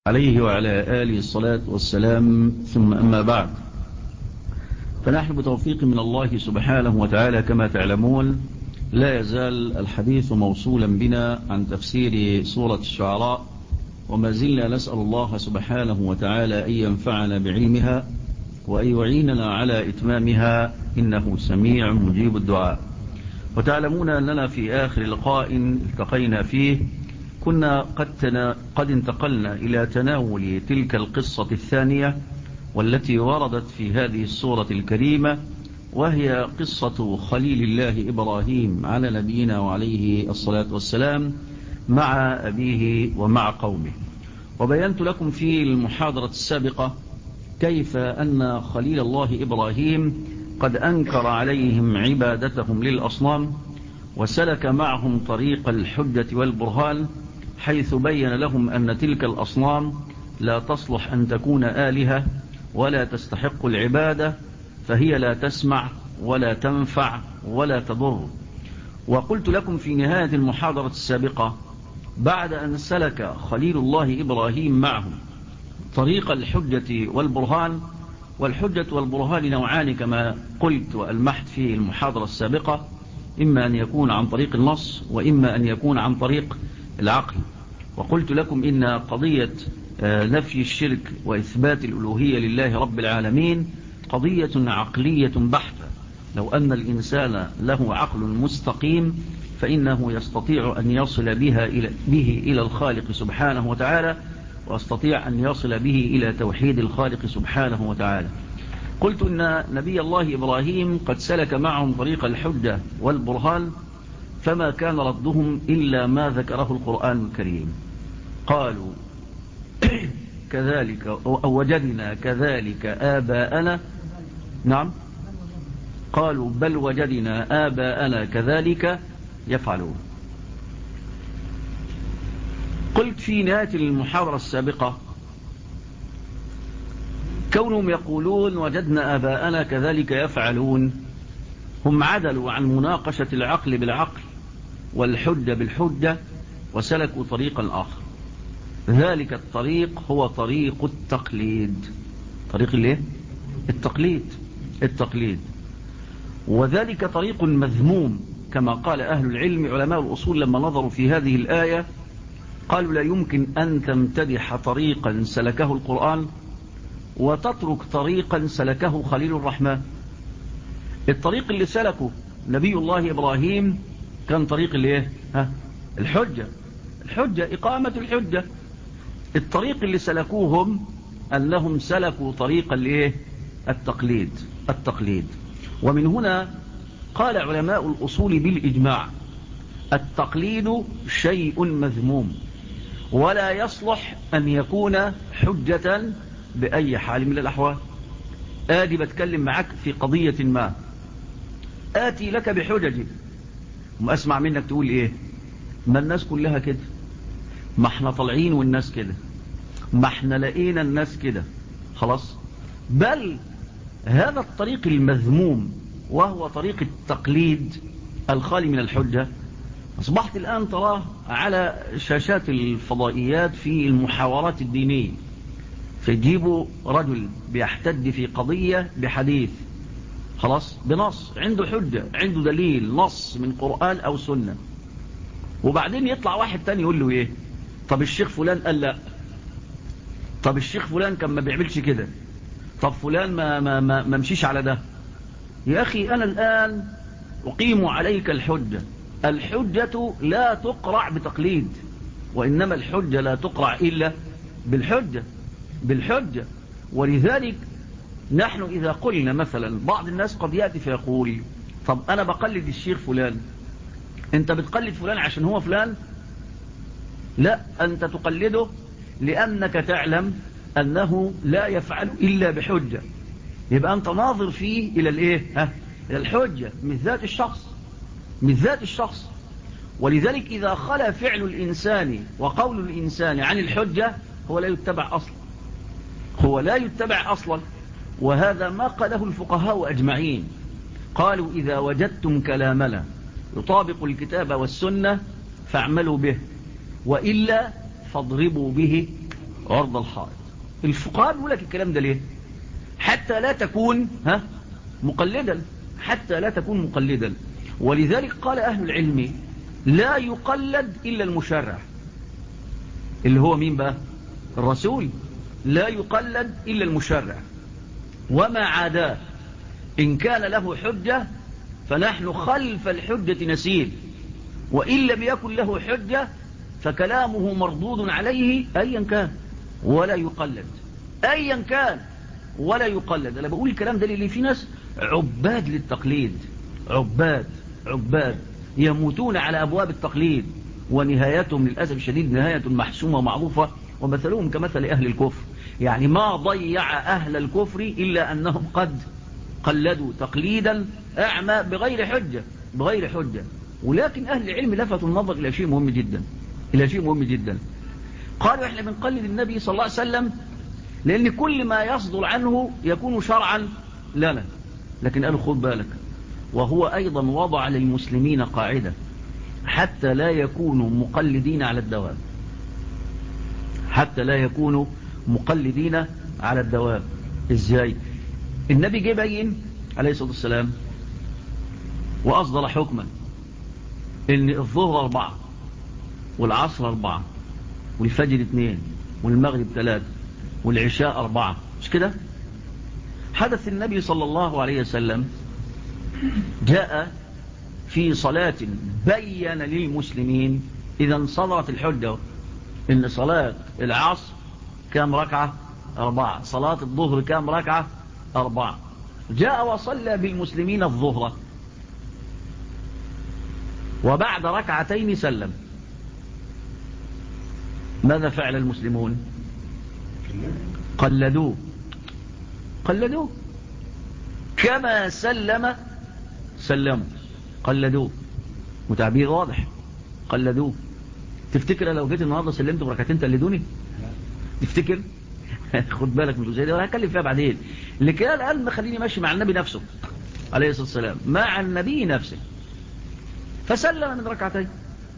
عليه وعلى آله الصلاة والسلام ثم أما بعد فنحن بتوفيق من الله سبحانه وتعالى كما تعلمون لا يزال الحديث موصولا بنا عن تفسير سورة الشعراء وما زلنا نسأل الله سبحانه وتعالى أن ينفعنا بعلمها وأن يعيننا على إتمامها إنه سميع مجيب الدعاء وتعلمون أننا في آخر لقاء التقينا فيه كنا قد, تنا قد انتقلنا إلى تناول تلك القصة الثانية والتي وردت في هذه السورة الكريمة وهي قصة خليل الله إبراهيم على نبينا وعليه الصلاة والسلام مع أبيه ومع قومه وبينت لكم في المحاضرة السابقة كيف أن خليل الله إبراهيم قد أنكر عليهم عبادتهم للأصنام وسلك معهم طريق الحجة والبرهان حيث بين لهم أن تلك الأصنام لا تصلح أن تكون آلهة ولا تستحق العبادة فهي لا تسمع ولا تنفع ولا تضر وقلت لكم في نهاية المحاضرة السابقة بعد أن سلك خليل الله إبراهيم معهم طريق الحجة والبرهان والحجة والبرهان نوعان كما قلت وألمحت في المحاضرة السابقة إما أن يكون عن طريق النص وإما أن يكون عن طريق العقل وقلت لكم إن قضية نفي الشرك وإثبات الألوهية لله رب العالمين قضية عقلية بحتة لو أن الإنسان له عقل مستقيم فإنه يستطيع أن يصل بها إلى به إلى الخالق سبحانه وتعالى ويستطيع أن يصل به إلى توحيد الخالق سبحانه وتعالى قلت أن نبي الله إبراهيم قد سلك معهم طريق الحجة والبرهان فما كان ردهم إلا ما ذكره القرآن الكريم قالوا كذلك أو وجدنا كذلك آباءنا نعم قالوا بل وجدنا آباءنا كذلك يفعلون قلت في نهاية المحاضرة السابقة كونهم يقولون وجدنا آباءنا كذلك يفعلون هم عدلوا عن مناقشة العقل بالعقل والحجة بالحجة وسلكوا طريقا آخر ذلك الطريق هو طريق التقليد طريق الايه التقليد التقليد وذلك طريق مذموم كما قال أهل العلم علماء الأصول لما نظروا في هذه الآية قالوا لا يمكن أن تمتدح طريقا سلكه القرآن وتترك طريقا سلكه خليل الرحمن الطريق اللي سلكه نبي الله إبراهيم كان طريق الايه ها الحجة الحجة إقامة الحجة الطريق اللي سلكوهم أنهم سلكوا طريق الايه التقليد التقليد ومن هنا قال علماء الأصول بالإجماع التقليد شيء مذموم ولا يصلح أن يكون حجة بأي حال من الأحوال آدي بتكلم معك في قضية ما آتي لك بحجج وما أسمع منك تقول إيه ما الناس كلها كده ما احنا طالعين والناس كده ما احنا لقينا الناس كده خلاص بل هذا الطريق المذموم وهو طريق التقليد الخالي من الحجة أصبحت الآن تراه على شاشات الفضائيات في المحاورات الدينية فيجيبوا رجل بيحتد في قضية بحديث خلاص بنص عنده حجة عنده دليل نص من قرآن أو سنة وبعدين يطلع واحد تاني يقول له ايه طب الشيخ فلان قال لا طب الشيخ فلان كان ما بيعملش كده طب فلان ما, ما, ما, ما مشيش على ده يا أخي أنا الآن أقيم عليك الحجة الحجة لا تقرع بتقليد وإنما الحجة لا تقرع إلا بالحجة بالحجة ولذلك نحن إذا قلنا مثلا بعض الناس قد يأتي فيقول طب أنا بقلد الشيخ فلان أنت بتقلد فلان عشان هو فلان لا أنت تقلده لأنك تعلم أنه لا يفعل إلا بحجة يبقى أنت ناظر فيه إلى الإيه ها إلى الحجة من ذات الشخص من ذات الشخص ولذلك إذا خلى فعل الإنسان وقول الإنسان عن الحجة هو لا يتبع أصلا هو لا يتبع أصلا وهذا ما قاله الفقهاء أجمعين قالوا إذا وجدتم كلامنا يطابق الكتاب والسنة فاعملوا به وإلا فاضربوا به عرض الحائط الفقهاء بيقول لك الكلام ده ليه حتى لا تكون ها مقلدا حتى لا تكون مقلدا ولذلك قال أهل العلم لا يقلد إلا المشرع اللي هو مين بقى الرسول لا يقلد إلا المشرع وما عاداه إن كان له حجة فنحن خلف الحجة نسير وإن لم يكن له حجة فكلامه مردود عليه أيا كان ولا يقلد أيا كان ولا يقلد أنا بقول الكلام ده للي في ناس عباد للتقليد عباد عباد يموتون على أبواب التقليد ونهايتهم للأسف الشديد نهاية محسومة ومعروفة ومثلهم كمثل أهل الكفر يعني ما ضيع أهل الكفر إلا أنهم قد قلدوا تقليدا أعمى بغير حجة بغير حجة ولكن أهل العلم لفتوا النظر إلى شيء مهم جدا إلى شيء مهم جدا قالوا إحنا بنقلد النبي صلى الله عليه وسلم لأن كل ما يصدر عنه يكون شرعا لنا لكن قالوا خذ بالك وهو أيضا وضع للمسلمين قاعدة حتى لا يكونوا مقلدين على الدوام حتى لا يكونوا مقلدين على الدوام ازاي النبي جه بين عليه الصلاة والسلام وأصدر حكما ان الظهر أربعة والعصر أربعة والفجر اثنين والمغرب ثلاثة والعشاء أربعة مش كده حدث النبي صلى الله عليه وسلم جاء في صلاة بين للمسلمين إذا صدرت الحجة إن صلاة العصر كام ركعة أربعة صلاة الظهر كام ركعة أربعة جاء وصلى بالمسلمين الظهر وبعد ركعتين سلم ماذا فعل المسلمون قلدوه قلدوه كما سلم سلموا قلدوه وتعبير واضح قلدوه تفتكر لو جيت النهارده سلمت بركعتين تقلدوني تفتكر خد بالك من الجزئيه دي وانا هتكلم فيها بعدين اللي كان قال ما خليني ماشي مع النبي نفسه عليه الصلاه والسلام مع النبي نفسه فسلم من ركعتين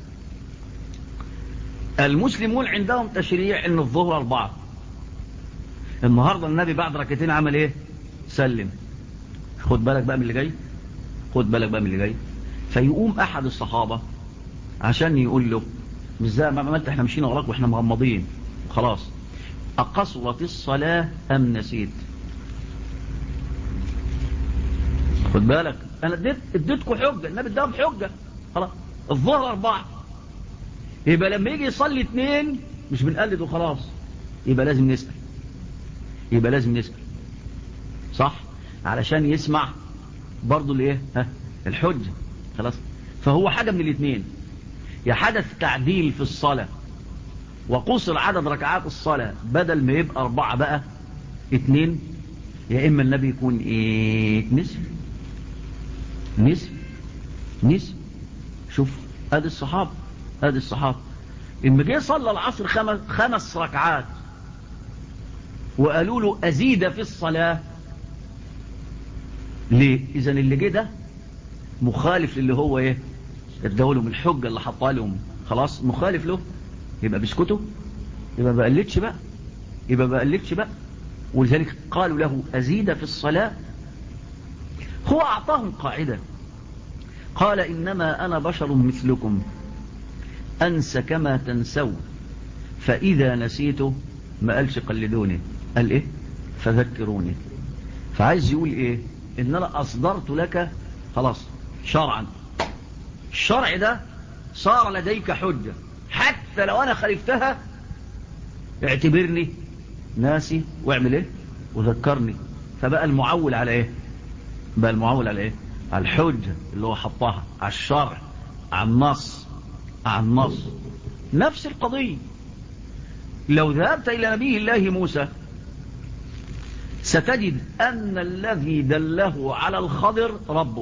المسلمون عندهم تشريع ان الظهر اربعه النهارده النبي بعد ركعتين عمل ايه سلم خد بالك بقى من اللي جاي خد بالك بقى من اللي جاي فيقوم احد الصحابه عشان يقول له مش زي ما عملت احنا مشينا وراك واحنا مغمضين خلاص أقصرت الصلاة أم نسيت خد بالك أنا اديت اديتكم حجة النبي اداهم حجة خلاص الظهر أربعة يبقى لما يجي يصلي اثنين مش بنقلد وخلاص يبقى لازم نسأل يبقى لازم نسأل صح علشان يسمع برضو الايه ها الحجة خلاص فهو حاجة من الاثنين يا حدث تعديل في الصلاة وقصر عدد ركعات الصلاة بدل ما يبقى أربعة بقى اتنين يا إما النبي يكون إيه نسف نسف نسف شوف ادي الصحابة ادي الصحابة إما جه صلى العصر خمس, خمس ركعات وقالوا له أزيد في الصلاة ليه إذا اللي جه ده مخالف للي هو إيه اداولهم الحجة اللي حطها لهم خلاص مخالف له يبقى بيسكتوا يبقى ما بقلتش بقى يبقى ما بقلتش بقى ولذلك قالوا له أزيد في الصلاة هو أعطاهم قاعدة قال إنما أنا بشر مثلكم أنسى كما تنسون فإذا نسيته ما قالش قلدوني قال إيه فذكروني فعايز يقول إيه إن أنا أصدرت لك خلاص شرعا الشرع ده صار لديك حجة حتى لو أنا خالفتها اعتبرني ناسي واعمل ايه وذكرني فبقى المعول على ايه بقى المعول على ايه على الحجة اللي هو حطها على الشرع على النص على النص نفس القضية لو ذهبت إلى نبي الله موسى ستجد أن الذي دله على الخضر ربه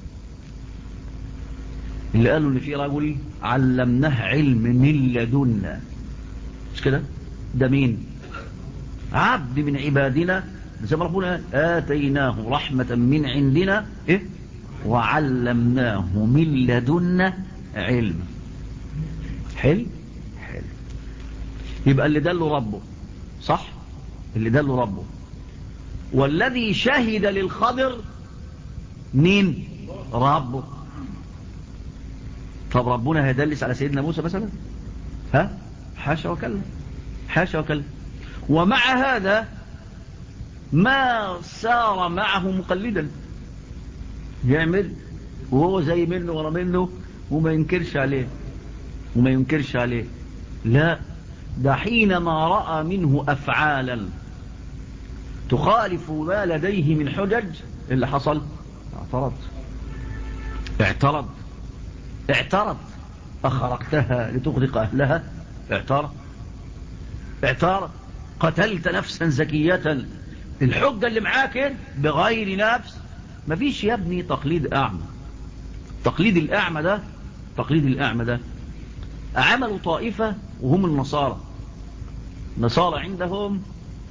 اللي قالوا ان في رجل علمناه علم من لدنا مش كده ده مين عبد من عبادنا زي ما ربنا آتيناه رحمة من عندنا إيه؟ وعلمناه من لدنا علم حلو حلو يبقى اللي دله ربه صح اللي دله ربه والذي شهد للخضر مين ربه طب ربنا هيدلس على سيدنا موسى مثلا ها حاشا وكلا حاشا وكلا ومع هذا ما سار معه مقلدا يعمل وهو زي منه ورا منه وما ينكرش عليه وما ينكرش عليه لا ده حينما رأى منه أفعالا تخالف ما لديه من حجج اللي حصل اعترض اعترض اعترض أخرقتها لتغرق أهلها اعترض اعترض قتلت نفسا زكية الحجة اللي معاك بغير نفس مفيش يا ابني تقليد أعمى تقليد الأعمى ده تقليد الأعمى ده عملوا طائفة وهم النصارى النصارى عندهم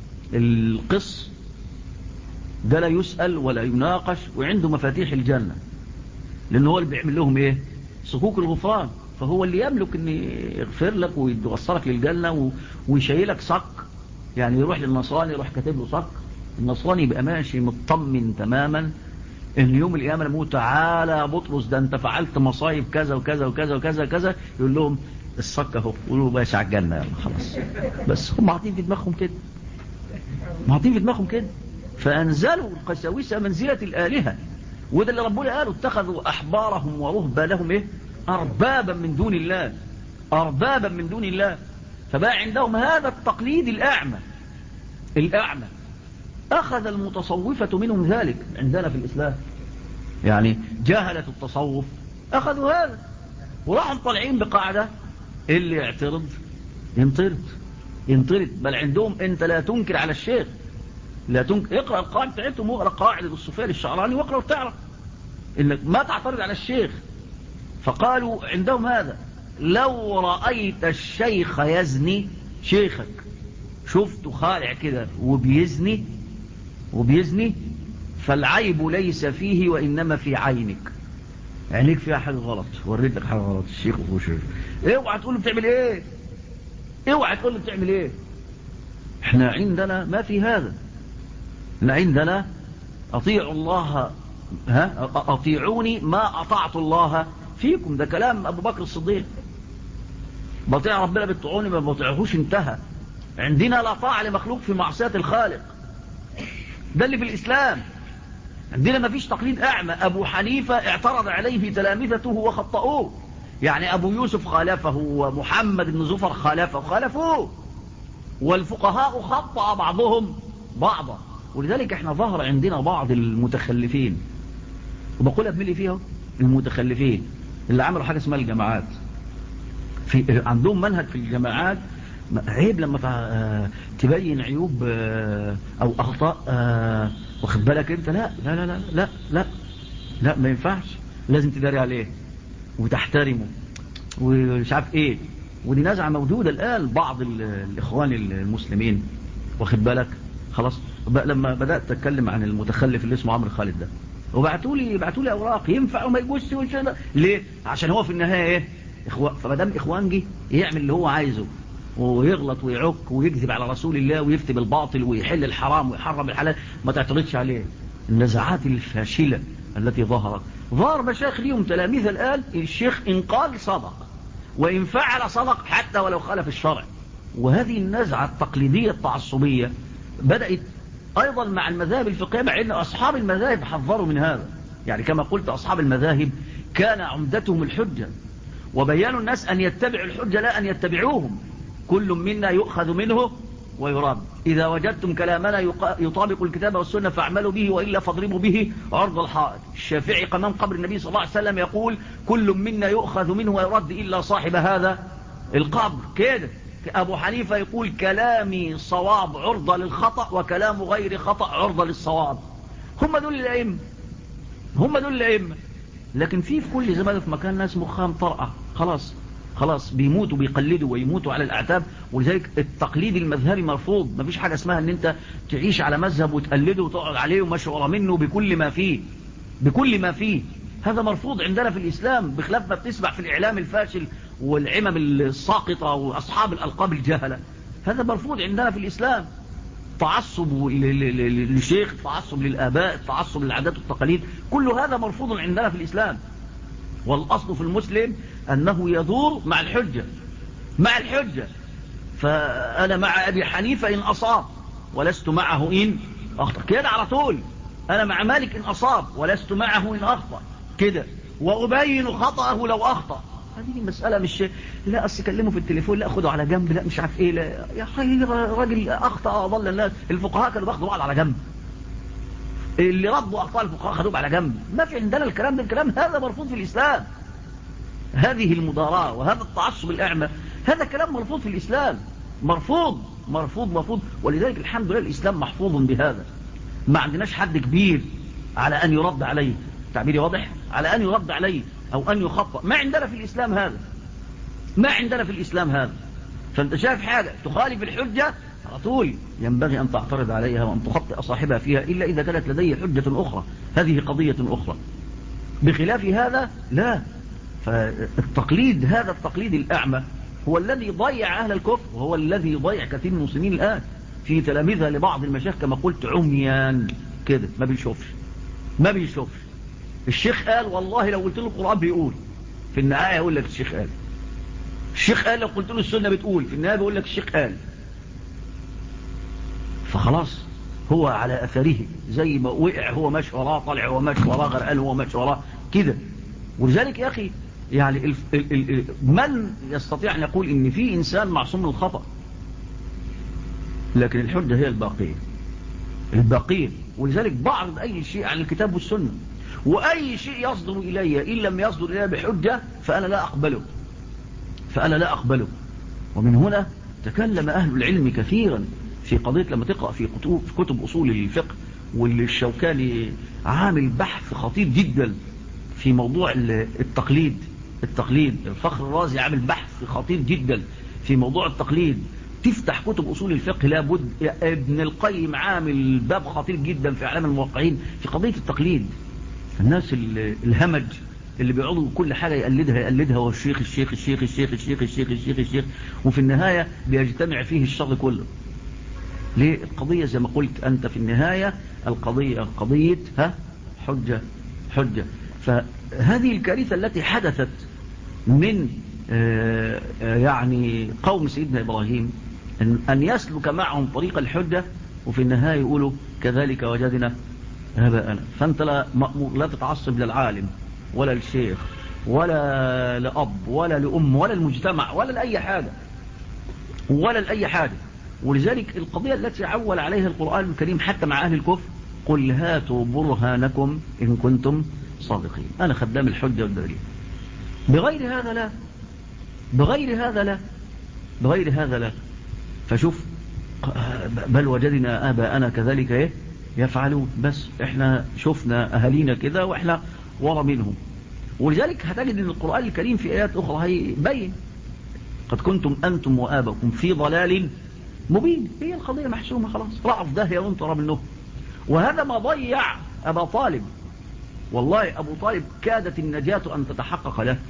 القص ده لا يسأل ولا يناقش وعنده مفاتيح الجنة لأن هو اللي بيعمل لهم ايه صكوك الغفران فهو اللي يملك ان يغفر لك ويوصلك للجنة ويشيلك صك يعني يروح للنصراني يروح كاتب له صك النصراني يبقى ماشي مطمن تماما ان يوم القيامه لما تعالى يا بطرس ده انت فعلت مصايب كذا وكذا وكذا وكذا وكذا يقول لهم الصك اهو يقولوا باشا على الجنه يلا خلاص بس هم عاطين في دماغهم كده عاطين في دماغهم كده فانزلوا القساوسه منزله الالهه وده اللي ربنا قالوا اتخذوا احبارهم ورهبانهم ايه اربابا من دون الله اربابا من دون الله فبقى عندهم هذا التقليد الاعمى الاعمى أخذ المتصوفة منهم ذلك عندنا في الإسلام يعني جاهلة التصوف أخذوا هذا وراحوا طالعين بقاعدة اللي يعترض ينطرد ينطرد بل عندهم أنت لا تنكر على الشيخ لا تنكر اقرأ القاعدة بتاعتهم واقرأ قاعدة الصوفية للشعراني واقرأ وتعرف إنك ما تعترض على الشيخ فقالوا عندهم هذا لو رأيت الشيخ يزني شيخك شفته خالع كده وبيزني وبيزني فالعيب ليس فيه وإنما في عينك عينيك فيها حاجة غلط وريت لك حاجة غلط الشيخ وخوشي اوعى تقول له بتعمل ايه اوعى تقول له بتعمل ايه احنا عندنا ما في هذا احنا عندنا اطيعوا الله ها اطيعوني ما اطعت الله فيكم ده كلام ابو بكر الصديق بطيع ربنا بتطيعوني ما بطيعهوش انتهى عندنا لا طاعة لمخلوق في معصية الخالق ده اللي في الإسلام عندنا ما فيش تقليد أعمى أبو حنيفة اعترض عليه تلامذته وخطأوه يعني أبو يوسف خالفه ومحمد بن زفر خالفه خالفوه والفقهاء خطأ بعضهم بعضا ولذلك احنا ظهر عندنا بعض المتخلفين وبقولها بملي فيها المتخلفين اللي عملوا حاجة اسمها الجماعات في عندهم منهج في الجماعات عيب لما تبين عيوب او اخطاء واخد بالك انت لا لا لا لا لا لا, لا ما ينفعش لازم تداري عليه وتحترمه ومش عارف ايه ودي نزعه موجوده الان بعض الاخوان المسلمين واخد بالك خلاص لما بدات اتكلم عن المتخلف اللي اسمه عمرو خالد ده وبعتوا لي بعتوا لي اوراق ينفع وما يجوزش ليه عشان هو في النهايه ايه اخوان فما دام اخوانجي يعمل اللي هو عايزه ويغلط ويعك ويكذب على رسول الله ويفتي بالباطل ويحل الحرام ويحرم الحلال ما تعترضش عليه النزعات الفاشلة التي ظهرت ظهر مشايخ ليهم تلاميذ الآن الشيخ إن قال صدق وإن فعل صدق حتى ولو خالف الشرع وهذه النزعة التقليدية التعصبية بدأت أيضا مع المذاهب الفقهية مع أن أصحاب المذاهب حذروا من هذا يعني كما قلت أصحاب المذاهب كان عمدتهم الحجة وبيانوا الناس أن يتبعوا الحجة لا أن يتبعوهم كل منا يؤخذ منه ويراد إذا وجدتم كلامنا يطابق الكتاب والسنة فاعملوا به وإلا فاضربوا به عرض الحائط الشافعي قمام قبر النبي صلى الله عليه وسلم يقول كل منا يؤخذ منه ويرد إلا صاحب هذا القبر كده أبو حنيفة يقول كلامي صواب عرضة للخطأ وكلام غير خطأ عرضة للصواب هم دول الأئمة هم دول الأئمة لكن في في كل زمان في مكان ناس مخام طرقة خلاص خلاص بيموتوا بيقلدوا ويموتوا على الأعتاب ولذلك التقليد المذهبي مرفوض مفيش حاجة اسمها ان انت تعيش على مذهب وتقلده وتقعد عليه وماشي ورا منه بكل ما فيه بكل ما فيه هذا مرفوض عندنا في الإسلام بخلاف ما بتسمع في الإعلام الفاشل والعمم الساقطة وأصحاب الألقاب الجهلة هذا مرفوض عندنا في الإسلام تعصب للشيخ تعصب للآباء تعصب للعادات والتقاليد كل هذا مرفوض عندنا في الإسلام والأصل في المسلم أنه يدور مع الحجة مع الحجة فأنا مع أبي حنيفة إن أصاب ولست معه إن أخطأ كده على طول أنا مع مالك إن أصاب ولست معه إن أخطأ كده وأبين خطأه لو أخطأ هذه مسألة مش لا أصل كلمه في التليفون لا أخده على جنب لا مش عارف إيه لا يا أخي راجل أخطأ أضل الناس الفقهاء كانوا باخدوا بعض على جنب اللي ردوا أخطاء الفقهاء خدوه على جنب ما في عندنا الكلام ده الكلام هذا مرفوض في الإسلام هذه المداراة وهذا التعصب الأعمى هذا كلام مرفوض في الإسلام مرفوض مرفوض مرفوض ولذلك الحمد لله الإسلام محفوظ بهذا ما عندناش حد كبير على أن يرد عليه تعبيري واضح على أن يرد عليه أو أن يخطأ ما عندنا في الإسلام هذا ما عندنا في الإسلام هذا فأنت شايف حاجة تخالف الحجة على طول ينبغي أن تعترض عليها وأن تخطئ صاحبها فيها إلا إذا كانت لدي حجة أخرى هذه قضية أخرى بخلاف هذا لا فالتقليد هذا التقليد الأعمى هو الذي ضيع أهل الكفر وهو الذي ضيع كثير من المسلمين الآن في تلاميذها لبعض المشايخ كما قلت عميان كده ما بيشوفش ما بيشوفش الشيخ قال والله لو قلت له القرآن بيقول في النهاية يقول لك الشيخ قال الشيخ قال لو قلت له السنة بتقول في النهاية بيقول لك الشيخ قال فخلاص هو على أثره زي ما وقع هو ماشي وراه طالع هو ماشي وراه غرقان هو ماشي وراه كده ولذلك يا أخي يعني ال ال ال من يستطيع أن يقول إن في إنسان معصوم من الخطأ لكن الحجة هي الباقية الباقية ولذلك بعرض أي شيء عن الكتاب والسنة وأي شيء يصدر إلي إن لم يصدر إلي بحجة فأنا لا أقبله فأنا لا أقبله ومن هنا تكلم أهل العلم كثيرا في قضية لما تقرأ في كتب, في كتب أصول الفقه واللي الشوكاني عامل بحث خطير جدا في موضوع التقليد التقليد الفخر الرازي عامل بحث خطير جدا في موضوع التقليد تفتح كتب أصول الفقه لابد ابن القيم عامل باب خطير جدا في أعلام الموقعين في قضية التقليد الناس الهمج اللي بيقعدوا كل حاجة يقلدها يقلدها هو الشيخ الشيخ الشيخ الشيخ الشيخ الشيخ الشيخ الشيخ وفي النهاية بيجتمع فيه الشر كله ليه القضية زي ما قلت أنت في النهاية القضية قضية ها حجة حجة فهذه الكارثة التي حدثت من آه يعني قوم سيدنا إبراهيم أن يسلك معهم طريق الحجة وفي النهاية يقولوا كذلك وجدنا هباءنا فأنت لا, لا تتعصب للعالم ولا للشيخ ولا لأب ولا لأم ولا المجتمع ولا لأي حاجة ولا لأي حاجة ولذلك القضية التي عول عليها القرآن الكريم حتى مع أهل الكفر قل هاتوا برهانكم إن كنتم صادقين أنا خدام الحجة والدليل بغير هذا لا بغير هذا لا بغير هذا لا فشوف بل وجدنا آباءنا كذلك إيه يفعلون بس احنا شفنا أهالينا كده واحنا ورا منهم ولذلك هتجد ان القرآن الكريم في آيات أخرى هيبين قد كنتم أنتم وآبكم في ضلال مبين هي القضية محسومة خلاص رأى في داهية وانطر منه وهذا ما ضيع أبا طالب والله أبو طالب كادت النجاة أن تتحقق له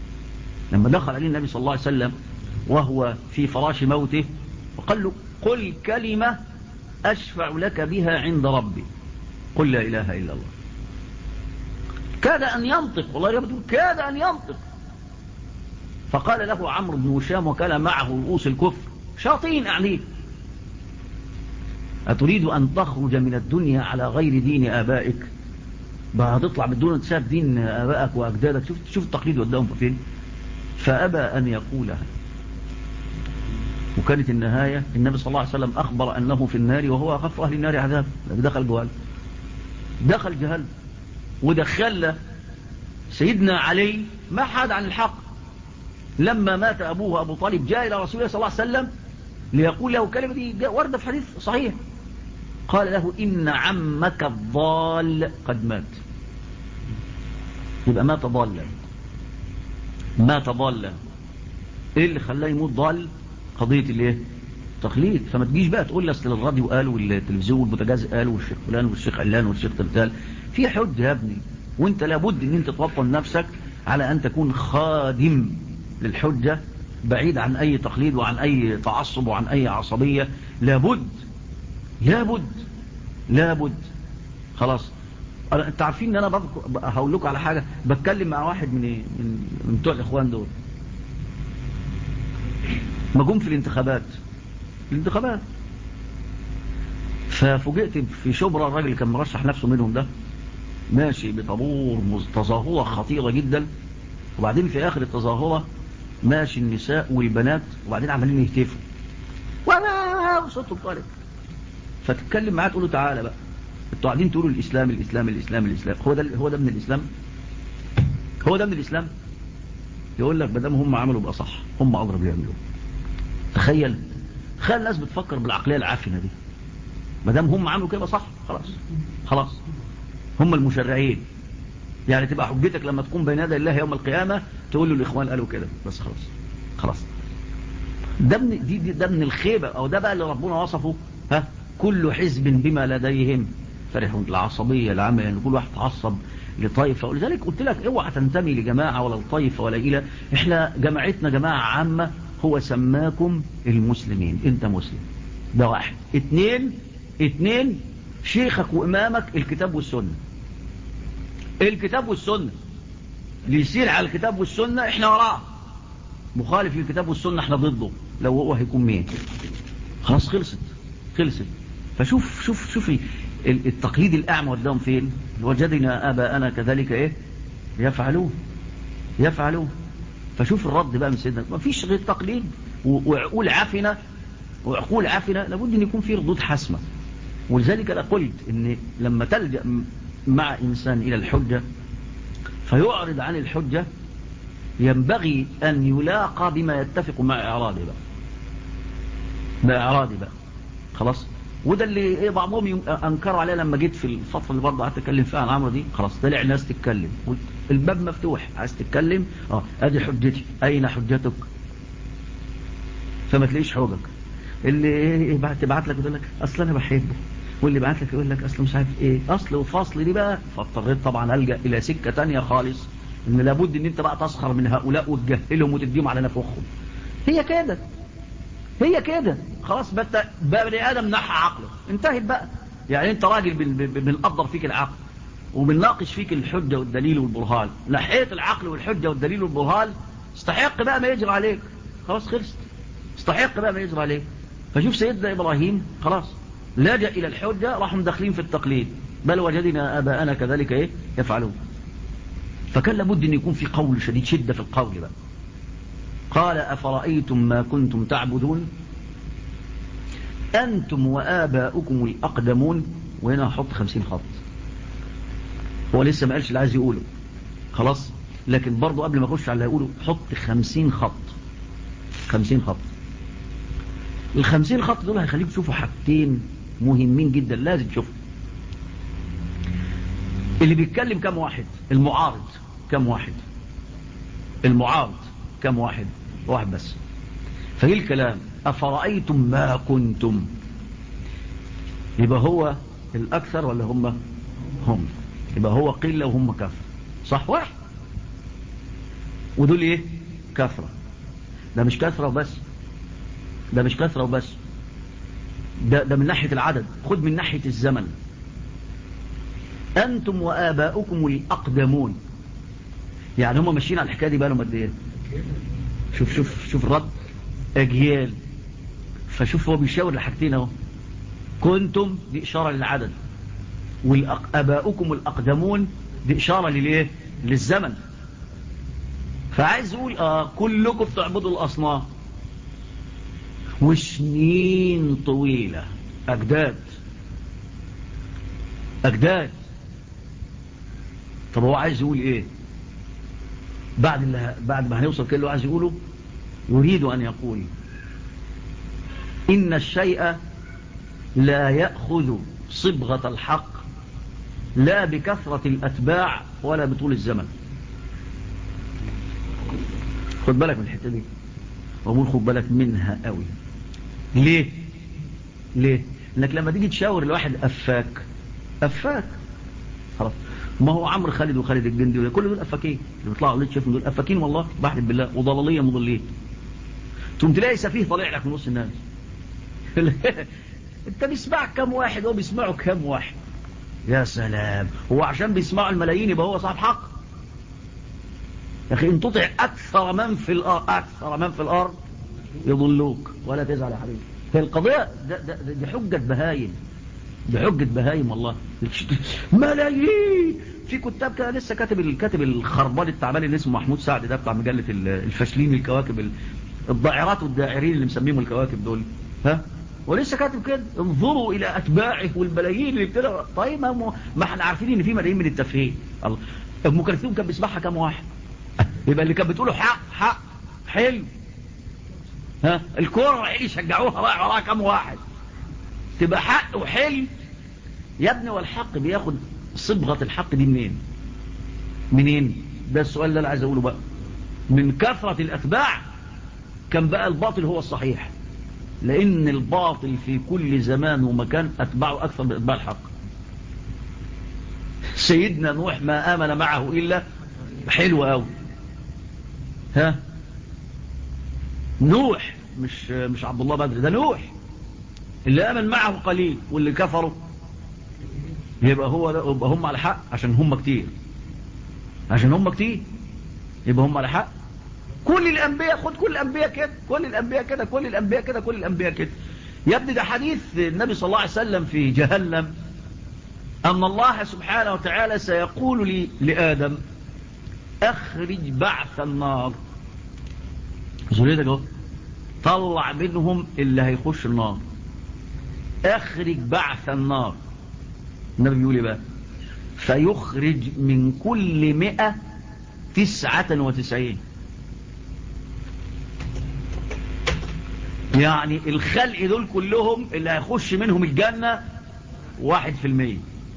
لما دخل عليه النبي صلى الله عليه وسلم وهو في فراش موته وقال له قل كلمة أشفع لك بها عند ربي قل لا إله إلا الله كاد أن ينطق والله يبدو كاد أن ينطق فقال له عمرو بن هشام وكان معه رؤوس الكفر شاطين أعنيه أتريد أن تخرج من الدنيا على غير دين آبائك بقى هتطلع من الدنيا تساب دين آبائك وأجدادك شوف, شوف التقليد قدامهم فين فأبى أن يقولها وكانت النهاية النبي صلى الله عليه وسلم أخبر أنه في النار وهو أخف أهل النار عذاب دخل جهل دخل جهل ودخل سيدنا علي ما حاد عن الحق لما مات أبوه أبو طالب جاء إلى رسول الله صلى الله عليه وسلم ليقول له كلمة دي وردة في حديث صحيح قال له إن عمك الضال قد مات يبقى مات ضالا مات ضالا ايه اللي خلاه يموت ضال قضية الايه تقليد فما تجيش بقى تقول لي اصل الراديو قال والتلفزيون والبوتاجاز قال والشيخ فلان والشيخ علان والشيخ تلتال في حد يا ابني وانت لابد ان انت توطن نفسك على ان تكون خادم للحجة بعيد عن أي تقليد وعن أي تعصب وعن أي عصبية لابد لابد لابد خلاص انت عارفين ان انا هقول لكم على حاجة بتكلم مع واحد من من, من بتوع الاخوان دول ما جم في الانتخابات الانتخابات ففوجئت في شبرا الراجل اللي كان مرشح نفسه منهم ده ماشي بطابور تظاهرة خطيرة جدا وبعدين في آخر التظاهرة ماشي النساء والبنات وبعدين عمالين يهتفوا ولا صوتهم طالب فتتكلم معاه تقول له تعالى بقى انتوا قاعدين تقولوا الإسلام الإسلام الإسلام الإسلام هو ده هو ده من الإسلام هو ده من الإسلام يقول لك بدام هم عملوا بقى صح هم أضرب يعملوا تخيل تخيل الناس بتفكر بالعقلية العافنة دي ما دام هم عملوا كده صح خلاص خلاص هم المشرعين يعني تبقى حجتك لما تقوم بين يدي الله يوم القيامة تقول له الإخوان قالوا كده بس خلاص خلاص ده من, دي دي ده من الخيبة أو ده بقى اللي ربنا وصفه ها كل حزب بما لديهم فرحون العصبية العامة يعني كل واحد تعصب لطائفة ولذلك قلت لك اوعى تنتمي لجماعة ولا لطائفة ولا إلى احنا جماعتنا جماعة عامة هو سماكم المسلمين انت مسلم ده واحد اتنين اتنين شيخك وإمامك الكتاب والسنة الكتاب والسنة اللي يسير على الكتاب والسنة احنا وراه مخالف للكتاب والسنة احنا ضده لو هو هيكون مين خلاص خلصت خلصت فشوف شوف شوفي التقليد الأعمى قدام فين وجدنا آباءنا كذلك ايه يفعلون يفعلون فشوف الرد بقى من سيدنا ما فيش غير تقليد وعقول عفنة وعقول عفنة لابد ان يكون في ردود حاسمة ولذلك أنا قلت ان لما تلجأ مع إنسان إلى الحجة فيعرض عن الحجة ينبغي أن يلاقى بما يتفق مع إعراضه بقى بإعراضه بقى خلاص وده اللي ايه بعضهم انكروا عليه لما جيت في الفترة اللي برضه قعدت اتكلم فيها عن عمرو دي خلاص طلع ناس تتكلم قلت الباب مفتوح عايز تتكلم اه ادي حجتي اين حجتك فما تلاقيش حجج اللي ايه تبعت لك يقول لك اصل انا بحبه واللي بعت لك يقول لك اصل مش عارف ايه اصل وفصل دي بقى فاضطريت طبعا الجا الى سكه تانية خالص ان لابد ان انت بقى تسخر من هؤلاء وتجهلهم وتديهم على نفوخهم هي كده هي كده خلاص بقى بني ادم نحى عقله انتهت بقى يعني انت راجل بنقدر فيك العقل وبنناقش فيك الحجه والدليل والبرهان نحيت العقل والحجه والدليل والبرهان استحق بقى ما يجري عليك خلاص خلصت استحق بقى ما يجري عليك فشوف سيدنا ابراهيم خلاص لجأ إلى الحجة راحوا مدخلين في التقليد بل وجدنا آباءنا كذلك إيه يفعلون فكان لابد أن يكون في قول شديد شدة في القول بقى قال أفرأيتم ما كنتم تعبدون أنتم وآباؤكم الأقدمون وهنا هحط خمسين خط هو لسه ما قالش اللي عايز يقوله خلاص لكن برضو قبل ما اخش على اللي هيقوله حط خمسين خط خمسين خط الخمسين خط دول هيخليك تشوفوا حاجتين مهمين جدا لازم تشوفوا اللي بيتكلم كم واحد المعارض كم واحد المعارض كم واحد واحد بس فايه الكلام أفرأيتم ما كنتم يبقى هو الأكثر ولا هم هم يبقى هو قلة وهم كثرة صح واحد ودول ايه كثرة ده مش كثرة وبس ده مش كثرة وبس ده, ده من ناحية العدد خد من ناحية الزمن أنتم وآباؤكم الأقدمون يعني هم ماشيين على الحكاية دي بقى لهم قد ايه شوف شوف شوف الرد أجيال فشوف هو بيشاور لحاجتين اهو كنتم دي إشارة للعدد وآباؤكم الأقدمون دي إشارة للإيه للزمن فعايز يقول آه كلكم بتعبدوا الأصنام وسنين طويلة أجداد أجداد طب هو عايز يقول إيه بعد اللي بعد ما هنوصل كله عايز يقوله يريد أن يقول إن الشيء لا يأخذ صبغة الحق لا بكثرة الأتباع ولا بطول الزمن خد بالك من الحتة دي وأقول خد بالك منها قوي ليه ليه انك لما تيجي تشاور لواحد افاك افاك خلاص ما هو عمرو خالد وخالد الجندي كل دول افاكين اللي بيطلعوا ليه شايفهم دول افاكين والله بحلف بالله وضلاليه مضلين تقوم تلاقي سفيه طالع لك من نص الناس انت بيسمعك كم واحد هو بيسمعه كم واحد يا سلام هو عشان بيسمعوا الملايين يبقى هو صاحب حق يا اخي ان تطع اكثر من في الارض اكثر من في الارض يضلوك ولا تزعل يا حبيبي هي القضيه ده ده ده دي حجه بهايم دي حجه بهايم والله ملايين في كتاب كده لسه كاتب الكاتب الخربان التعبان اللي اسمه محمود سعد ده بتاع مجله الفاشلين الكواكب الضائرات والداعرين اللي مسميهم الكواكب دول ها ولسه كاتب كده انظروا الى اتباعه والملايين اللي ابتدى طيب ما, ما احنا عارفين ان في ملايين من التفهيم الله ام كلثوم كان بيسمعها كام واحد يبقى اللي كان بتقوله حق حق حلو ها الكوره رايحين يشجعوها رايح وراها كام واحد تبقى حق وحلو يا ابني والحق بياخد صبغه الحق دي منين منين ده السؤال اللي انا عايز اقوله بقى من كثره الاتباع كان بقى الباطل هو الصحيح لأن الباطل في كل زمان ومكان أتبعه أكثر من أتباع الحق سيدنا نوح ما آمن معه إلا حلو أوي ها نوح مش مش عبد الله بدر ده نوح اللي آمن معه قليل واللي كفروا يبقى هو يبقى هم على حق عشان هم كتير عشان هم كتير يبقى هم على حق كل الأنبياء خد كل الأنبياء كده كل الأنبياء كده كل الأنبياء كده كل الأنبياء كده يا ابني ده حديث النبي صلى الله عليه وسلم في جهنم أن الله سبحانه وتعالى سيقول لي لآدم أخرج بعث النار زوليتك اهو طلع منهم اللي هيخش النار أخرج بعث النار النبي بيقول ايه بقى فيخرج من كل مئة تسعة وتسعين يعني الخلق دول كلهم اللي هيخش منهم الجنة واحد في المية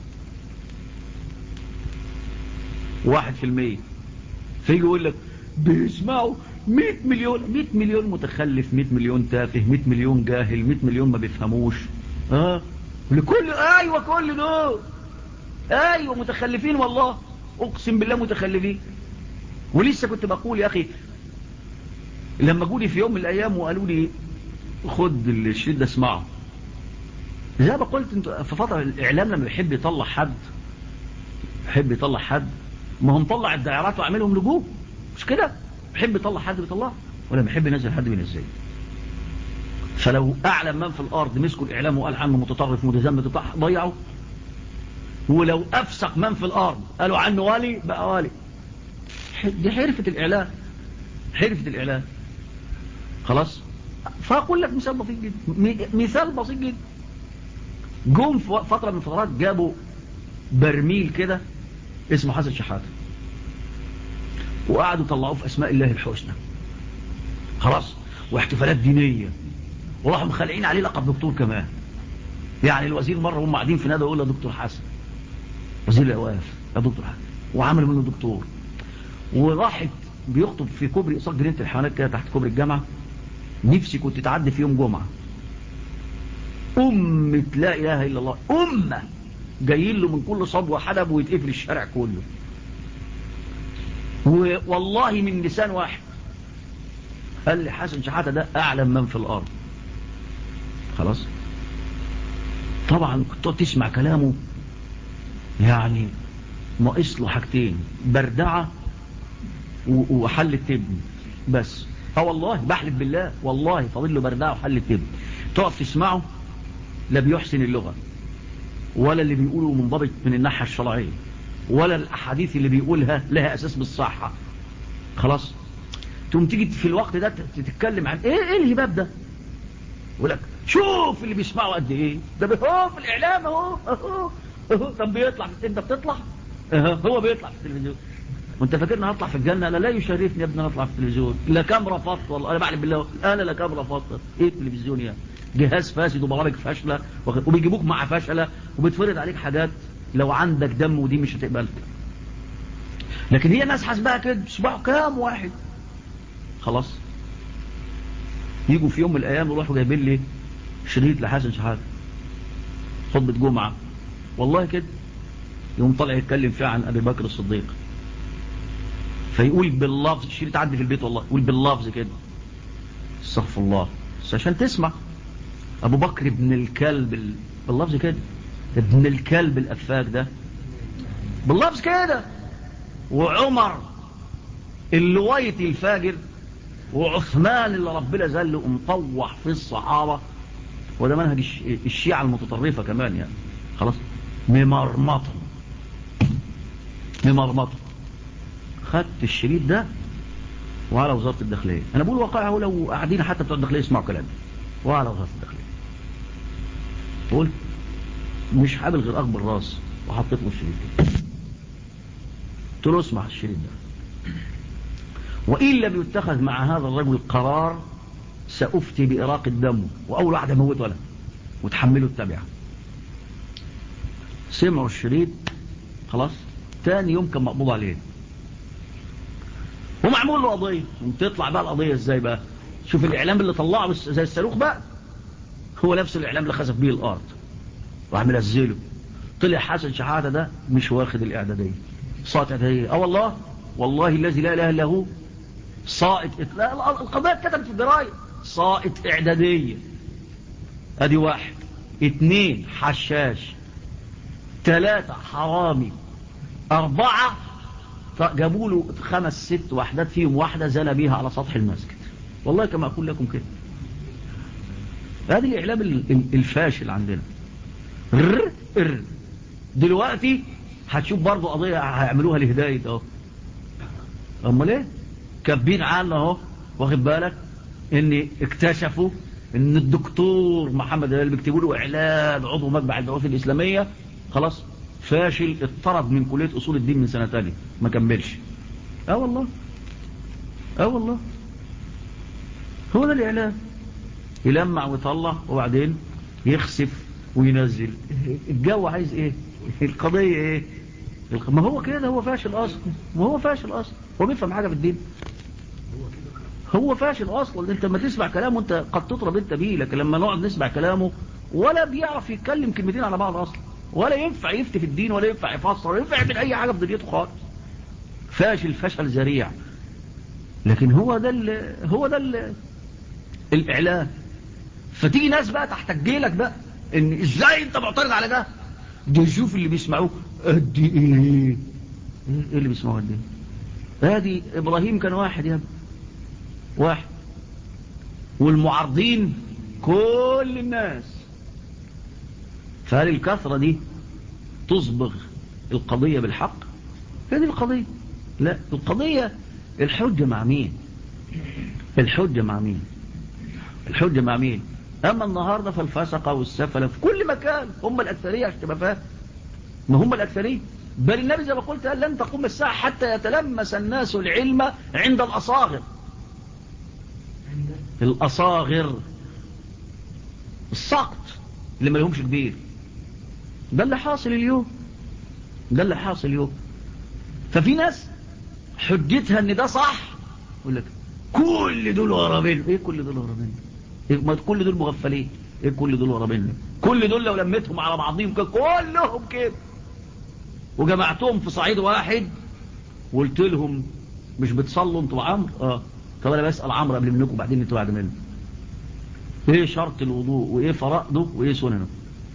واحد في المية فيجي يقول لك بيسمعوا مئة مليون مئة مليون متخلف مئة مليون تافه مئة مليون جاهل مئة مليون ما بيفهموش اه لكل ايوه كل دول ايوه متخلفين والله اقسم بالله متخلفين ولسه كنت بقول يا اخي لما جولي في يوم من الايام وقالوا لي خد الشريط ده اسمعه زي ما قلت انت في فترة الاعلام لما يحب يطلع حد يحب يطلع حد ما هو مطلع الدائرات وعاملهم نجوم مش كده يحب يطلع حد بيطلعه ولا يحب ينزل حد بينزله فلو اعلم من في الارض مسكوا الاعلام وقال عنه متطرف متزمت ضيعوا ولو افسق من في الارض قالوا عنه والي بقى والي دي حرفة الاعلام حرفة الاعلام خلاص فاقول لك مثال بسيط جدا مثال بسيط جدا جم في فترة من الفترات جابوا برميل كده اسمه حسن شحاتة وقعدوا طلعوه في اسماء الله الحسنى خلاص واحتفالات دينية وراحوا مخلعين عليه لقب دكتور كمان يعني الوزير مرة هم قاعدين في نادي يقول له دكتور حسن وزير الاوقاف يا دكتور حسن وعملوا منه دكتور وراحت بيخطب في كوبري قصاد جنينة الحيوانات كده تحت كوبري الجامعة نفسي كنت تعدي في يوم جمعة أمة لا إله إلا الله أمة جايين له من كل صدوة حدب ويتقفل الشارع كله والله من لسان واحد قال لي حسن شحاتة ده أعلم من في الأرض خلاص طبعا كنت تسمع كلامه يعني ناقص له حاجتين بردعة وحل التبن بس اه والله بحلف بالله والله فاضل له بردعه وحل التبن تقف تسمعه لا بيحسن اللغة ولا اللي بيقوله منضبط من الناحية الشرعية ولا الأحاديث اللي بيقولها لها أساس بالصحة خلاص تقوم تيجي في الوقت ده تتكلم عن ايه ايه الهباب ده يقول لك شوف اللي بيسمعوا قد ايه ده هو في الاعلام اهو اهو طب بيطلع انت بتطلع هو بيطلع في التلفزيون وانت فاكرني هطلع في الجنة لا لا يشرفني يا ابني اطلع في التلفزيون لا كام رفضت والله انا بعلم بالله انا لا كام رفضت ايه التلفزيون يعني جهاز فاسد وبرامج فاشلة وبيجيبوك مع فشلة وبتفرض عليك حاجات لو عندك دم ودي مش هتقبلك لكن هي ناس حاسبها كده بيسمعوا كام واحد خلاص يجوا في يوم من الايام يروحوا جايبين لي شريط لحسن شحاته خطبه جمعه والله كده يوم طلع يتكلم فيها عن ابي بكر الصديق فيقول باللفظ الشريط عندي في البيت والله يقول باللفظ كده استغفر الله بس عشان تسمع ابو بكر ابن الكلب ال... باللفظ كده ابن الكلب الافاك ده باللفظ كده وعمر اللويتي الفاجر وعثمان اللي ربنا زله مطوح في الصحابة وده منهج الش- الشيعة المتطرفة كمان يعني خلاص ممرمطهم ممرمطهم خدت الشريط ده وعلى وزارة الداخلية انا بقول واقعه لو قاعدين حتى بتوع الداخلية يسمعوا كلامي وعلى وزارة الداخلية قلت مش حابل غير اكبر راس وحطيت له الشريط كده قلت له اسمع الشريط ده وإن لم يتخذ مع هذا الرجل قرار سأفتي بإراق الدم وأول واحد أموت ولا وتحمله التبعة سمعوا الشريط خلاص تاني يوم كان مقبوض عليه ومعمول له قضية وتطلع بقى القضية ازاي بقى شوف الإعلام اللي طلعه بس- زي الصاروخ بقى هو نفس الإعلام اللي خسف بيه الأرض راح منزله طلع حسن شحاتة ده مش واخد الإعدادية ساقط إعدادية اه والله والله الذي لا إله إلا هو ساقط لا ال- القضية اتكتبت في الجرايد ساقط إعدادية ادي واحد اتنين حشاش تلاتة حرامي أربعة ط- جابوا له خمس ست وحدات فيهم واحدة زنى بيها على سطح المسجد والله كما أقول لكم كده هذا الإعلام ال- ال- الفاشل عندنا ر ر دلوقتي هتشوف برضو قضية هيعملوها لهداية اهو امال ايه كاتبين عنه اهو واخد بالك ان اكتشفوا ان الدكتور محمد اللي بيكتبوا له اعلان عضو مجمع البعوث الاسلاميه خلاص فاشل اتطرد من كليه اصول الدين من سنه ثانيه ما كملش اه والله اه والله هو ده الاعلان يلمع ويطلع وبعدين يخسف وينزل الجو عايز ايه القضيه ايه الق- ما هو كده هو فاشل اصلا ما هو فاشل اصلا هو بيفهم حاجه في الدين هو فاشل اصلا انت لما تسمع كلامه انت قد تطرب انت بيه لكن لما نقعد نسمع كلامه ولا بيعرف يتكلم كلمتين على بعض اصلا ولا ينفع يفتي في الدين ولا ينفع يفسر ولا ينفع يعمل اي حاجه في دنيته خالص فاشل فشل ذريع لكن هو ده ال هو ده ال الاعلان فتيجي ناس بقى تحتج لك بقى ان ازاي انت معترض على ده ده شوف اللي بيسمعوه قد ايه ايه اللي بيسمعوه قد ايه ادي ابراهيم كان واحد يا ابني واحد والمعارضين كل الناس فهل الكثرة دي تصبغ القضية بالحق هذه القضية لا القضية الحجة مع مين الحجة مع مين الحجة مع مين أما النهاردة فالفسقة والسفلة في كل مكان هم الأكثرية عشان تبقى فاهم ما هم الأكثرية بل النبي زي ما قلت قال لن تقوم الساعة حتى يتلمس الناس العلم عند الأصاغر الأصاغر السقط اللي ما لهمش كبير ده اللي حاصل اليوم ده اللي حاصل اليوم ففي ناس حجتها ان ده صح يقول لك كل دول ورا منه ايه كل دول ورا منه إيه ما كل دول مغفلين ايه كل دول ورا منه كل دول لو لميتهم على بعضهم كده كلهم كده وجمعتهم في صعيد واحد وقلت لهم مش بتصلوا انتوا عمرو اه طب انا بسال عمرو قبل منكم بعدين انتوا بعد منه ايه شرط الوضوء وايه فرائضه وايه سننه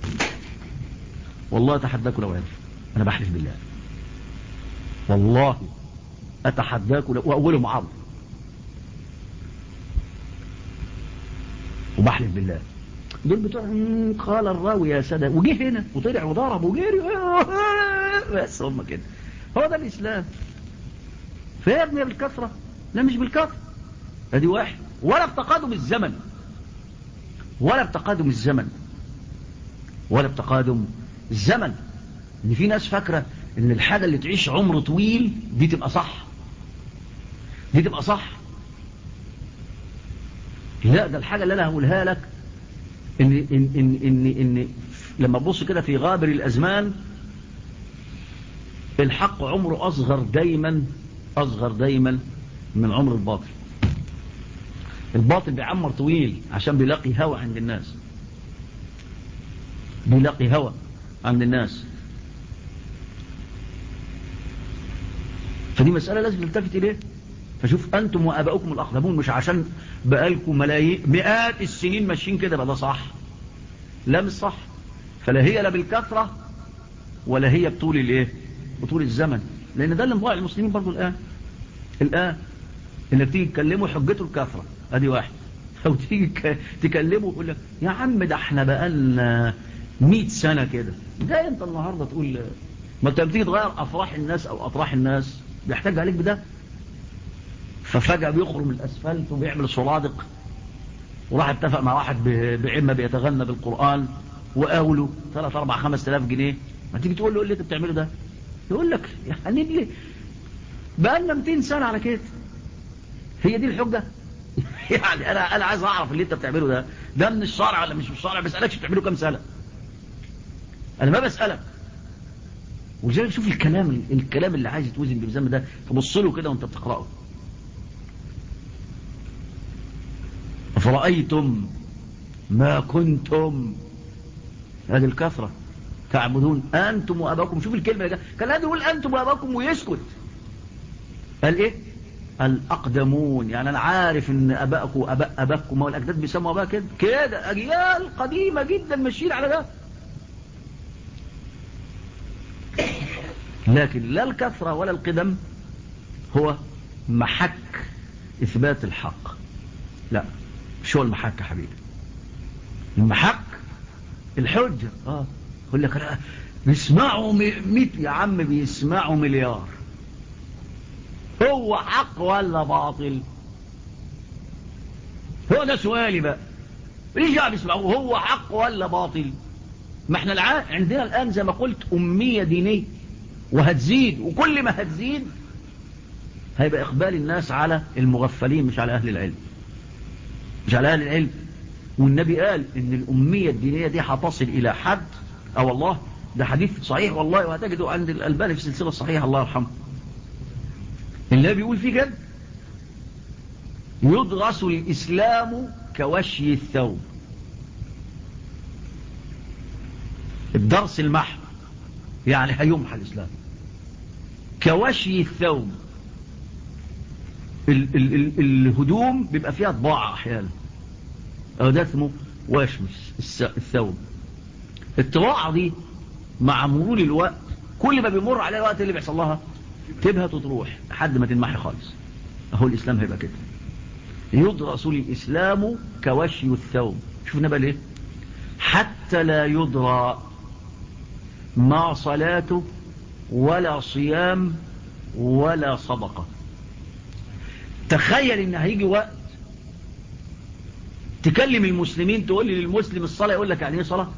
والله اتحداكم لو عرف انا بحلف بالله والله اتحداكم لو واولهم عمرو وبحلف بالله دول بتوع "مم، قال الراوي يا سادة وجه هنا وطلع وضرب وجري بس هم كده هو ده الإسلام فيا ابني بالكثرة لا مش بالكثرة ادي واحد ولا بتقادم الزمن ولا بتقادم الزمن ولا بتقادم الزمن ان في ناس فاكرة ان الحاجة اللي تعيش عمر طويل دي تبقى صح دي تبقى صح لا ده الحاجة اللي انا هقولها لك ان ان ان ان, إن لما تبص كده في غابر الازمان الحق عمره اصغر دايما اصغر دايما من عمر الباطل الباطل بيعمر طويل عشان بيلاقي هوى عند الناس بيلاقي هوى عند الناس فدي مسألة لازم نلتفت إليه فشوف أنتم وأباؤكم الأقدمون مش عشان بقالكم ملايين مئات السنين ماشيين كده بقى ده صح لا مش صح فلا هي لا بالكثرة ولا هي بطول الايه بطول الزمن لأن ده اللي مضاع المسلمين برضو الآن الآن انك تيجي تكلمه حجته الكثرة ادي واحد او تيجي تكلمه يقول لك يا عم ده احنا بقالنا 100 سنة كده ده انت النهاردة تقول ما انت بتيجي تغير افراح الناس او اطراح الناس بيحتاج عليك بده ففجأة بيخرج من الاسفلت وبيعمل صرادق وراح اتفق مع واحد بعمة بيتغنى بالقرآن وقاوله 3 4 5000 جنيه ما تيجي تقول له ايه اللي انت بتعمله ده يقول لك يعني ليه بقالنا 200 سنة على كده هي دي الحجة يعني انا انا عايز اعرف اللي انت بتعمله ده ده من الشرع ولا مش من الشرع بسألكش بتعمله كام سنة انا ما بسألك ولذلك شوف الكلام الكلام اللي عايز يتوزن بالزم ده تبص له كده وانت بتقرأه فرأيتم ما كنتم هذه الكثرة تعبدون أنتم وأباكم شوف الكلمة ده كان هذا يقول أنتم وأباكم ويسكت قال إيه الأقدمون يعني أنا عارف إن أباءكم وأباء أباكم والأجداد بيسموا أباء كده كده أجيال قديمة جدا ماشيين على ده لكن لا الكثرة ولا القدم هو محك إثبات الحق لا شو المحك يا حبيبي المحك الحجة اه يقول لك لا بيسمعوا مئة يا عم بيسمعوا مليار هو حق ولا باطل هو ده سؤالي بقى ليش قاعد بيسمعوه هو حق ولا باطل ما احنا العان عندنا الآن زي ما قلت أمية دينية وهتزيد وكل ما هتزيد هيبقى إقبال الناس على المغفلين مش على أهل العلم مش على أهل العلم والنبي قال ان الأمية الدينية دي هتصل إلى حد أو الله ده حديث صحيح والله وهتجده عند الألباني في سلسلة صحيحة الله يرحمه النبي بيقول فيه كده يدرس الإسلام كوشي الثوب الدرس المحو يعني هيمحى الإسلام كوشي الثوب ال ال ال الهدوم بيبقى فيها طباعة أحيانا أو ده اسمه واشمس الثوب الطباعة دي مع مرور الوقت كل ما بيمر عليها الوقت اللي بيحصل لها تبهت وتروح لحد ما تنمحي خالص اهو الإسلام هيبقى كده يدرس الإسلام كوشي الثوب شوفنا بقى ليه حتى لا يدرى ما صلاته ولا صيام ولا صدقة تخيل ان هيجي وقت تكلم المسلمين تقول لي للمسلم الصلاة يقول لك يعني ايه صلاة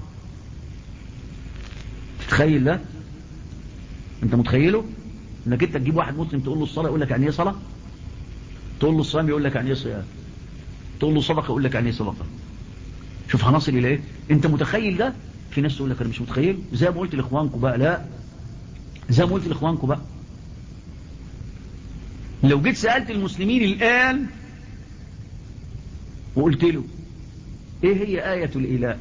تتخيل ده انت متخيله انك انت تجيب واحد مسلم تقول له الصلاة يقول لك يعني ايه صلاة تقول له الصيام يقول لك يعني ايه صيام تقول له صدقة يقول لك يعني ايه صدقة شوف هنصل الى ايه انت متخيل ده في ناس تقول لك انا مش متخيل زي ما قلت لاخوانكم بقى لا زي ما قلت لاخوانكم بقى لو جيت سألت المسلمين الآن وقلت له ايه هي آية الإله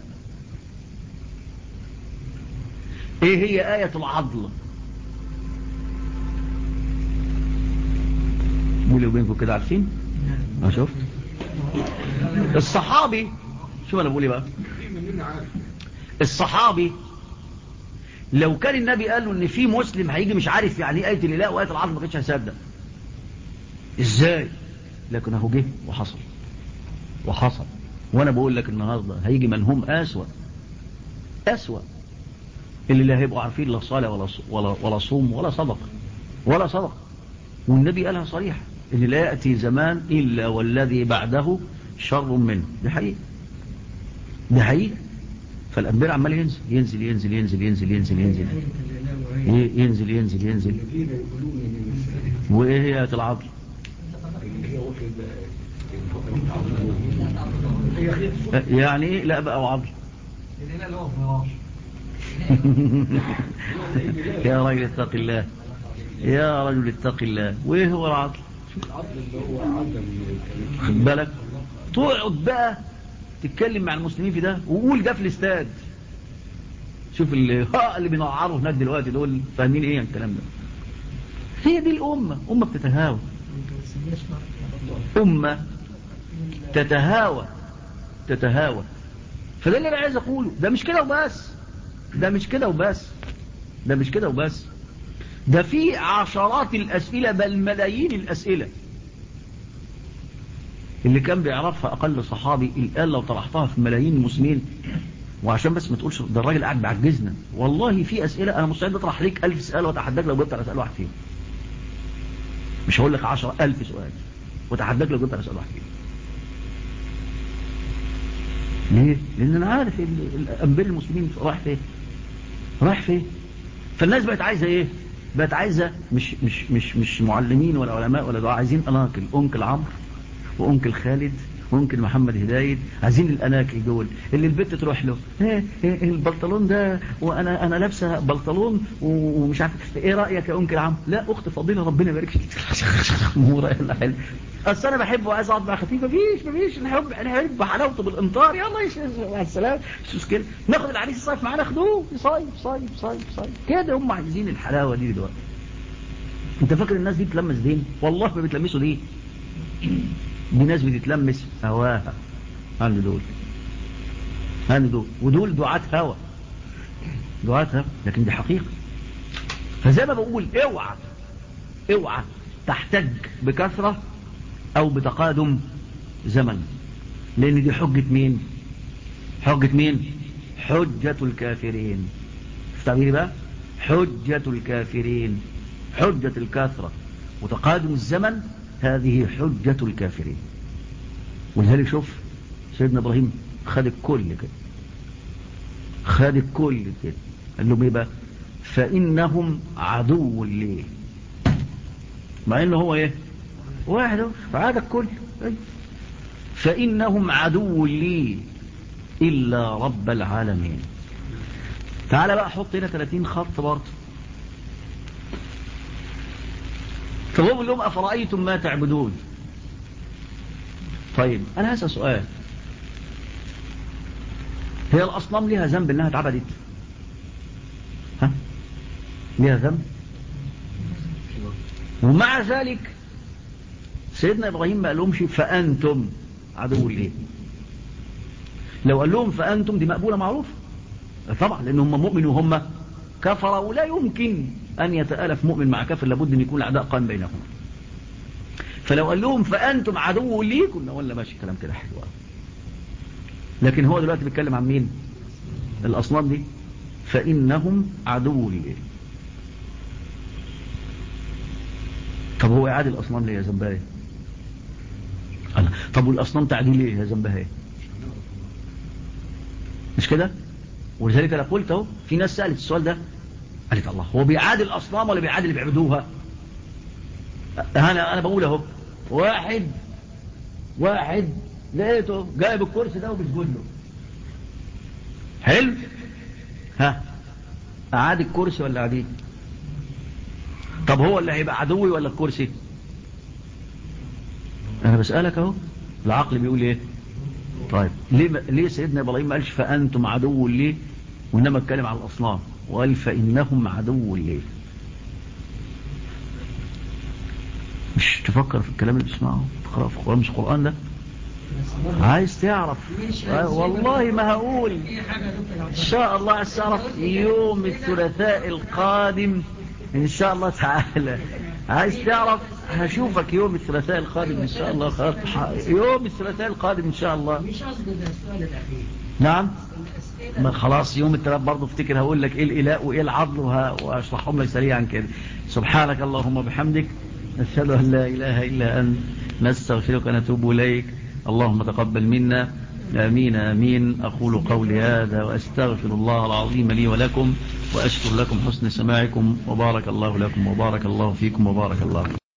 ايه هي آية العضل بولي وبينكم كده عارفين اشوف الصحابي شوف انا بقول ايه بقى الصحابي لو كان النبي قال له ان في مسلم هيجي مش عارف يعني ايه آية الإله وآية العضل ما كانش هيصدق ازاي لكن اهو جه وحصل وحصل وانا بقول لك النهاردة هيجي من هم اسوأ اسوأ اللي لا هيبقوا عارفين لا صلاة ولا, ولا, ولا صوم ولا صدق ولا صدق والنبي قالها صريحة ان لا يأتي زمان إلا والذي بعده شر منه دي حقيقة دي حقيقة فالأنبياء عمال ينزل ينزل ينزل ينزل ينزل ينزل ينزل ينزل ينزل ينزل وإيه هي آية العضل يعني ايه لا بقى وعضل يا رجل اتق الله يا رجل اتق الله وايه هو العضل خد بالك تقعد بقى تتكلم مع المسلمين في ده وقول ده في الاستاد شوف اللي اللي بينعروا هناك دلوقتي دول فاهمين ايه الكلام ده هي دي الامه امه بتتهاوى أمة تتهاوى تتهاوى فده اللي أنا عايز أقوله ده مش كده وبس ده مش كده وبس ده مش كده وبس ده في عشرات الأسئلة بل ملايين الأسئلة اللي كان بيعرفها أقل صحابي الآن لو طرحتها في ملايين المسلمين وعشان بس ما تقولش ده الراجل قاعد بعجزنا والله في أسئلة أنا مستعد أطرح ليك ألف سؤال وأتحداك لو جبت على سؤال واحد فيهم مش هقول لك عشر ألف سؤال وأتحداك لو جبت على سؤال واحد فيهم ليه؟ لأن أنا عارف الأنبياء المسلمين رايح فين رايح فين فالناس بقت عايزة إيه بقت عايزة مش مش مش مش معلمين ولا علماء ولا دعاء عايزين أناكل أنكل عمرو وأنكل خالد وأنكل محمد هدايد عايزين الأناكل دول اللي البنت تروح له ايه ايه البنطلون ده وأنا أنا لابسة بنطلون ومش عارف إيه رأيك يا أنكل عمرو لا أخت فضيلة ربنا يبارك فيك مو رأينا حلو اصل انا بحبه وعايز اقعد مع خفيف مفيش مفيش نحب نحب بحلاوته بالامطار يلا مع السلامه مش مشكله ناخد العريس الصيف معانا خدوه يصيف صيف صيف صيف كده هم عايزين الحلاوه دي دلوقتي انت فاكر الناس دي بتلمس دين والله ما بتلمسوا دين دي ناس بتتلمس هواها عند دول عند دول ودول دعاة هوا دعاة هوا لكن دي حقيقة فزي ما بقول اوعى اوعى تحتج بكثرة او بتقادم زمن لان دي حجة مين حجة مين حجة الكافرين تعبيري بقى حجة الكافرين حجة الكثرة وتقادم الزمن هذه حجة الكافرين ولذلك شوف سيدنا ابراهيم خد الكل كده خد الكل كده قال لهم ايه بقى فانهم عدو ليه مع انه هو ايه واحد فعاد الكل فإنهم عدو لي إلا رب العالمين تعال بقى حط هنا 30 خط برضه فهم لهم أفرأيتم ما تعبدون طيب أنا هسأل سؤال هي الأصنام لها ذنب إنها اتعبدت ها لها ذنب ومع ذلك سيدنا إبراهيم ما قالهمش فأنتم عدو ليه لو قال لهم فأنتم دي مقبولة معروف طبعا لأن هم مؤمن وهم كفر ولا يمكن أن يتآلف مؤمن مع كافر لابد أن يكون الأعداء قائم بينهم فلو قال لهم فأنتم عدو لي كنا ولا ماشي كلام كده حلو لكن هو دلوقتي بيتكلم عن مين الأصنام دي فإنهم عدو لي طب هو إعادة الأصنام ليه يا ذنبها ايه طب والأصنام تعديل ايه يا ذنبها ايه مش كده ولذلك أنا قلت اهو في ناس سألت السؤال ده قالت الله هو بيعادل الأصنام ولا بيعادل اللي بيعبدوها أنا أنا بقول اهو واحد واحد لقيته جايب الكرسي ده وبيسجد له حلو ها أعاد الكرسي ولا عديد طب هو اللي هيبقى عدوي ولا الكرسي انا بسألك اهو العقل بيقول ايه طيب ليه, ليه سيدنا ابراهيم ما قالش فانتم عدو ليه وانما اتكلم على الاصنام وقال فانهم عدو ليه مش تفكر في الكلام اللي بتسمعه تقرأ في القرآن مش القرآن ده عايز تعرف والله ما هقول ان شاء الله عايز تعرف يوم الثلاثاء القادم ان شاء الله تعالى عايز تعرف هشوفك يوم الثلاثاء القادم ان شاء الله خلاص يوم الثلاثاء القادم ان شاء الله مش قصدي ده السؤال الاخير نعم ما خلاص يوم الثلاث برضه افتكر هقول لك ايه الاله وايه العضل واشرحهم لك سريعا كده سبحانك اللهم وبحمدك نشهد ان لا اله الا انت نستغفرك ونتوب اليك اللهم تقبل منا آمين آمين أقول قولي هذا وأستغفر الله العظيم لي ولكم وأشكر لكم حسن سماعكم وبارك الله لكم وبارك الله فيكم وبارك الله فيكم